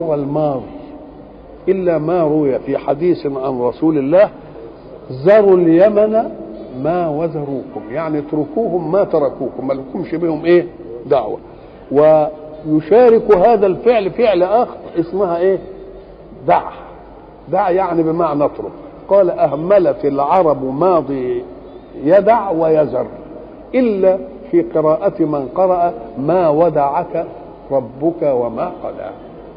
والماضي إلا ما روي في حديث عن رسول الله ذروا اليمن ما وزروكم يعني اتركوهم ما تركوكم ما لكمش بهم ايه دعوة ويشارك هذا الفعل فعل آخر اسمها ايه دع دع يعني بمعنى اترك قال أهملت العرب ماضي يدع ويزر إلا في قراءة من قرأ ما ودعك ربك وما قلى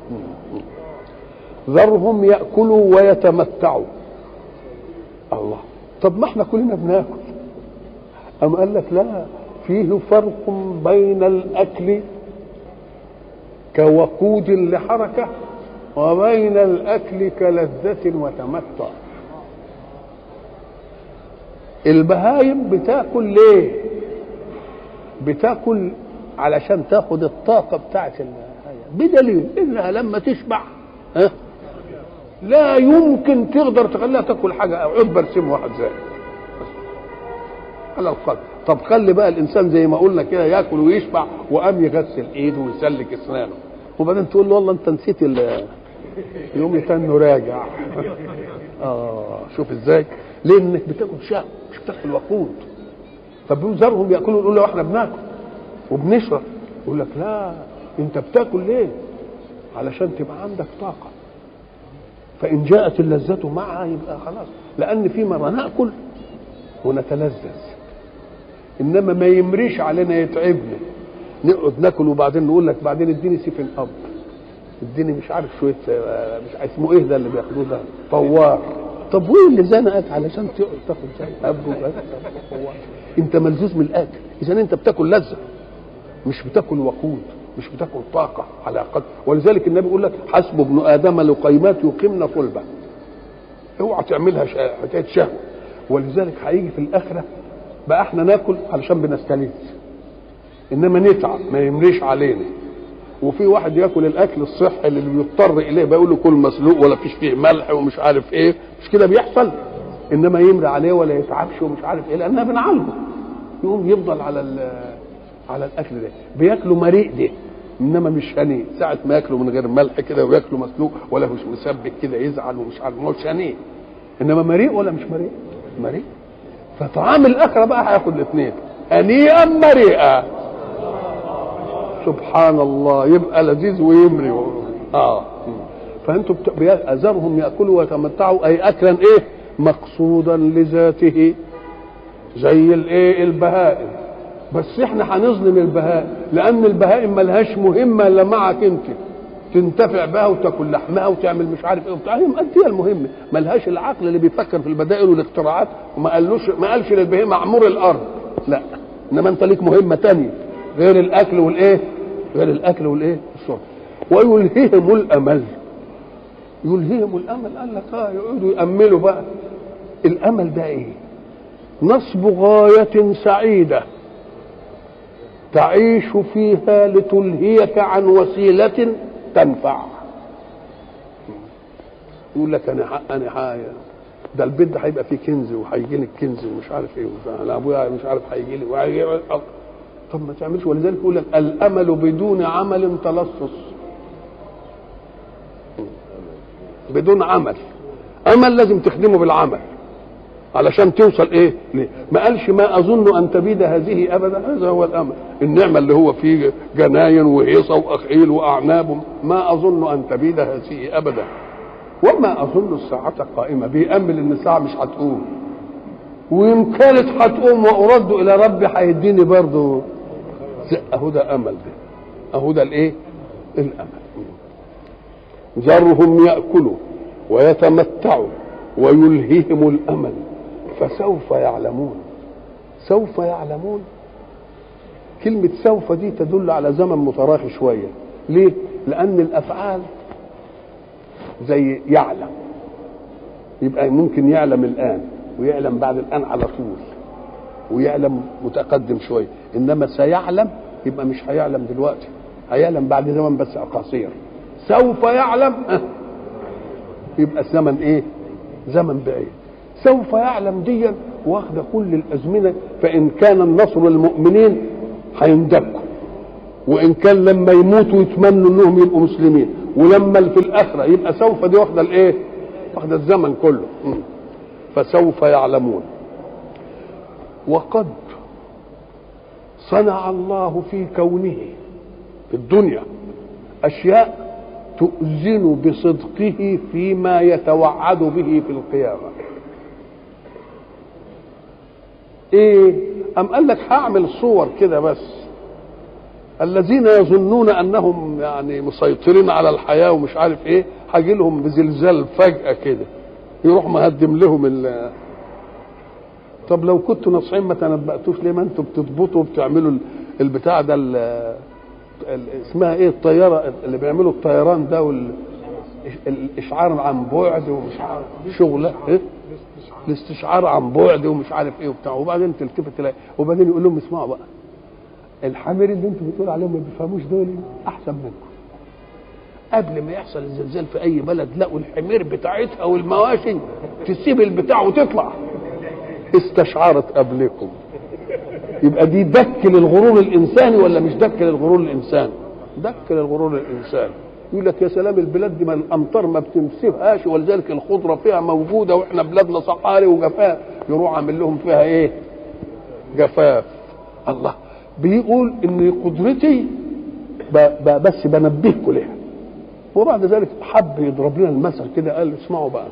ذرهم يأكلوا ويتمتعوا الله طب ما احنا كلنا بناكل أم قال لك لا فيه فرق بين الأكل كوقود لحركة وبين الأكل كلذة وتمتع البهايم بتاكل ليه بتاكل علشان تاخد الطاقة بتاعت بدليل انها لما تشبع ها لا يمكن تقدر تخليها تاكل حاجه او عود برسم واحد زي على القدر طب خلي بقى الانسان زي ما قلنا كده ياكل ويشبع وقام يغسل ايده ويسلك اسنانه وبعدين تقول له والله انت نسيت يوم يتنه راجع اه شوف ازاي ليه انك بتاكل شهوه مش بتاكل وقود طب ذرهم ياكلوا يقول له احنا بناكل وبنشرب يقول لك لا انت بتاكل ليه علشان تبقى عندك طاقه فان جاءت اللذه معها يبقى خلاص لان في مره ناكل ونتلذذ انما ما يمريش علينا يتعبنا نقعد ناكل وبعدين نقول لك بعدين اديني سيفن اب اديني مش عارف شويه مش عارف اسمه ايه ده اللي بياخدوه ده فوار طب وايه اللي زنقك علشان تقعد تاخد زي اب انت ملزوز من الاكل اذا انت بتاكل لذه مش بتاكل وقود مش بتاكل طاقه على قدر ولذلك النبي يقول لك حسب ابن ادم لقيمات يقمن صلبه اوعى تعملها حكايه شهوه ولذلك هيجي في الاخره بقى احنا ناكل علشان بنستلذ انما نتعب ما يمريش علينا وفي واحد ياكل الاكل الصحي اللي بيضطر اليه بيقول له كل مسلوق ولا فيش فيه ملح ومش عارف ايه مش كده بيحصل انما يمري عليه ولا يتعبش ومش عارف ايه لانها بنعالجه يقوم يفضل على على الاكل ده بياكلوا مريء ده انما مش هنيء ساعه ما ياكلوا من غير ملح كده وياكلوا مسلوق ولا مش مسبك كده يزعل ومش عارف مش هنيء انما مريء ولا مش مريء مريء فطعام الاخره بقى هياخد الاثنين هنيئا مريئا سبحان الله يبقى لذيذ ويمري اه فانتم اذرهم ياكلوا ويتمتعوا اي اكلا ايه مقصودا لذاته زي الايه البهائم بس احنا هنظلم البهائم لان البهائم ملهاش مهمه الا معك انت تنتفع بها وتاكل لحمها وتعمل مش عارف ايه وبتاع هي مأدية المهمه ملهاش العقل اللي بيفكر في البدائل والاختراعات وما قالوش ما قالش للبهيمه اعمر الارض لا انما انت ليك مهمه تانية غير الاكل والايه غير الاكل والايه الشرب ويلهيهم الامل يلهيهم الامل قال لك اه يقعدوا ياملوا بقى الامل ده ايه نصب غايه سعيده تعيش فيها لتلهيك عن وسيله تنفع يقول لك انا حق انا حق ده البيت ده هيبقى فيه كنز وهيجي لي الكنز ومش عارف ايه انا ابويا مش عارف هيجي لي وهيجي طب ما تعملش ولذلك يقول لك الامل بدون عمل تلصص بدون عمل امل لازم تخدمه بالعمل علشان توصل ايه ليه؟ ما قالش ما اظن ان تبيد هذه ابدا هذا هو الامل النعمه اللي هو فيه جناين وهيصه واخيل واعناب ما اظن ان تبيد هذه ابدا وما اظن الساعه قائمه بيامل ان الساعه مش هتقوم وان كانت هتقوم وارد الى ربي هيديني برضه اهو ده امل ده اهو ده الايه الامل ذرهم ياكلوا ويتمتعوا ويلهيهم الامل فسوف يعلمون سوف يعلمون كلمة سوف دي تدل على زمن متراخي شوية ليه؟ لأن الأفعال زي يعلم يبقى ممكن يعلم الآن ويعلم بعد الآن على طول ويعلم متقدم شوية إنما سيعلم يبقى مش هيعلم دلوقتي هيعلم بعد زمن بس قصير سوف يعلم يبقى الزمن ايه زمن بعيد سوف يعلم ديا واخده كل الازمنه فان كان النصر للمؤمنين هيندكوا وان كان لما يموتوا يتمنوا انهم يبقوا مسلمين ولما في الاخره يبقى سوف دي واخده الايه واخده الزمن كله مم. فسوف يعلمون وقد صنع الله في كونه في الدنيا اشياء تؤذن بصدقه فيما يتوعد به في القيامه ايه ام قال لك هعمل صور كده بس الذين يظنون انهم يعني مسيطرين على الحياه ومش عارف ايه هيجي لهم بزلزال فجاه كده يروح مهدم لهم ال طب لو كنتوا ناصحين ما تنبأتوش ليه ما انتوا بتضبطوا وبتعملوا البتاع ده ال ال اسمها ايه الطياره اللي بيعملوا الطيران ده وال الاشعار عن بعد ومش عارف شغله ايه الاستشعار عن بعد ومش عارف ايه وبتاع وبعدين تلتفت تلاقي وبعدين يقول لهم اسمعوا بقى الحمير اللي انتوا بتقولوا عليهم ما بيفهموش دول احسن منكم قبل ما يحصل الزلزال في اي بلد لقوا الحمير بتاعتها والمواشي تسيب البتاع وتطلع استشعرت قبلكم يبقى دي دك للغرور الانساني ولا مش دك للغرور الانساني دك للغرور الانساني يقول لك يا سلام البلاد دي ما الامطار ما بتمسكهاش ولذلك الخضره فيها موجوده واحنا بلادنا صحاري وجفاف يروح عامل لهم فيها ايه جفاف الله بيقول ان قدرتي ب ب بس بنبهكم لها وبعد ذلك حب يضرب لنا المثل كده قال اسمعوا بقى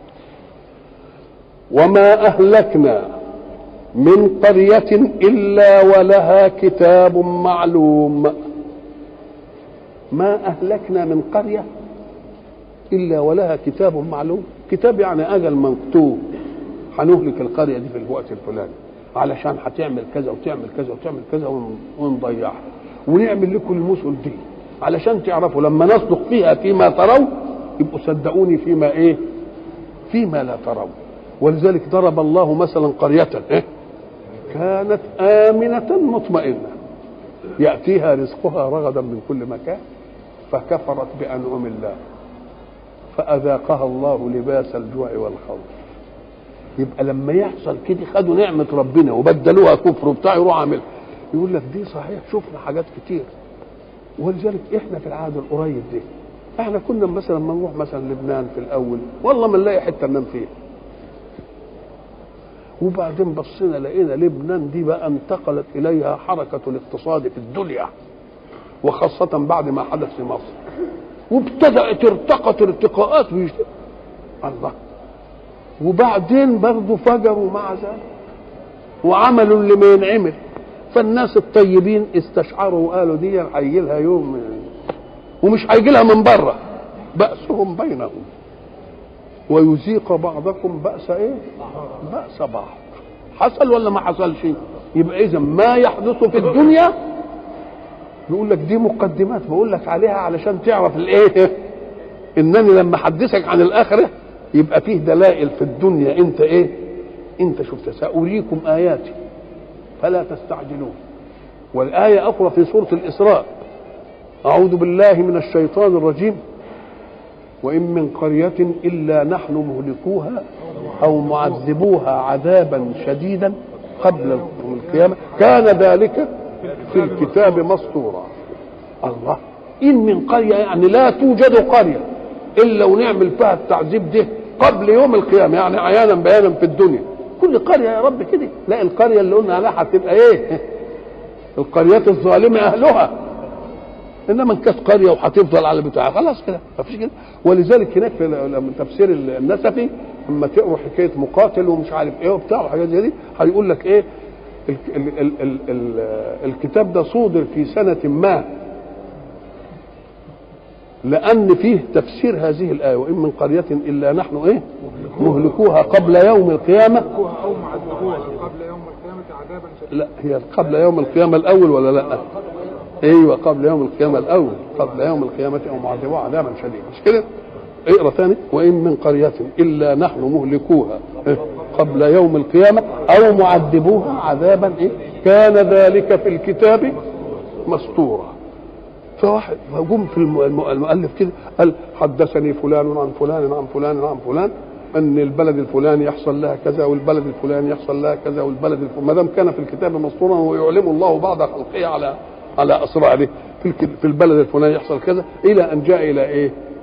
وما اهلكنا من قريه الا ولها كتاب معلوم ما اهلكنا من قريه الا ولها كتاب معلوم كتاب يعني اجل مكتوب هنهلك القريه دي في الوقت الفلاني علشان هتعمل كذا وتعمل كذا وتعمل كذا ونضيعها ونعمل لكم المثل دي علشان تعرفوا لما نصدق فيها فيما ترون يبقوا صدقوني فيما ايه فيما لا ترون ولذلك ضرب الله مثلا قرية إيه؟ كانت آمنة مطمئنة يأتيها رزقها رغدا من كل مكان فكفرت بأنعم الله فأذاقها الله لباس الجوع والخوف يبقى لما يحصل كده خدوا نعمة ربنا وبدلوها كفر وبتاع يروح عاملها يقول لك دي صحيح شفنا حاجات كتير ولذلك احنا في العهد القريب دي احنا كنا مثلا ما نروح مثلا لبنان في الاول والله ما نلاقي حته ننام فيها وبعدين بصينا لقينا لبنان دي بقى انتقلت اليها حركه الاقتصاد في الدنيا وخاصه بعد ما حدث في مصر وابتدات ارتقت ارتقاءات ويجتمع. الله وبعدين برضه فجروا مع ذلك وعملوا اللي ما ينعمل فالناس الطيبين استشعروا وقالوا دي هيجي لها يوم ومش هيجي لها من بره بأسهم بينهم ويذيق بعضكم بأس ايه؟ بأس بعض حصل ولا ما حصلش؟ يبقى إذا ما يحدث في الدنيا يقول لك دي مقدمات بقول لك عليها علشان تعرف الايه؟ انني لما احدثك عن الاخره يبقى فيه دلائل في الدنيا انت ايه؟ انت شفت ساريكم اياتي فلا تستعجلون والآية أخرى في سورة الإسراء أعوذ بالله من الشيطان الرجيم وإن من قرية إلا نحن مهلكوها أو معذبوها عذابا شديدا قبل القيامة كان ذلك في الكتاب مسطورا الله إن من قرية يعني لا توجد قرية إلا ونعمل فيها التعذيب ده قبل يوم القيامة يعني عيانا بيانا في الدنيا كل قريه يا رب كده لا القريه اللي قلنا عليها هتبقى ايه القريات الظالمه اهلها انما ان كانت قريه وهتفضل على بتاعها خلاص كده ما فيش كده ولذلك هناك في تفسير النسفي لما تقروا حكايه مقاتل ومش عارف ايه وبتاع وحاجات زي دي هيقول لك ايه ال ال ال ال ال الكتاب ده صودر في سنه ما لأن فيه تفسير هذه الآية وإن من قرية إلا نحن إيه مهلكوها قبل يوم القيامة أو معذبوها قبل يوم القيامة عذابا شديدا لا هي قبل يوم القيامة الأول ولا لا أيوة قبل يوم القيامة الأول قبل يوم القيامة أو معذبوها عذابا شديدا مش كده اقرا ثاني وإن من قرية إلا نحن مهلكوها إيه؟ قبل يوم القيامة أو معذبوها عذابا إيه؟ كان ذلك في الكتاب مسطورا فواحد فجم في المؤلف كده قال حدثني فلان عن فلان عن فلان عن فلان ان البلد الفلاني يحصل لها كذا والبلد الفلاني يحصل لها كذا والبلد الفلاني ما دام كان في الكتاب مسطورا ويعلم الله بعض خلقه على على اسراره في الك- في البلد الفلاني يحصل كذا الى ان جاء الى ايه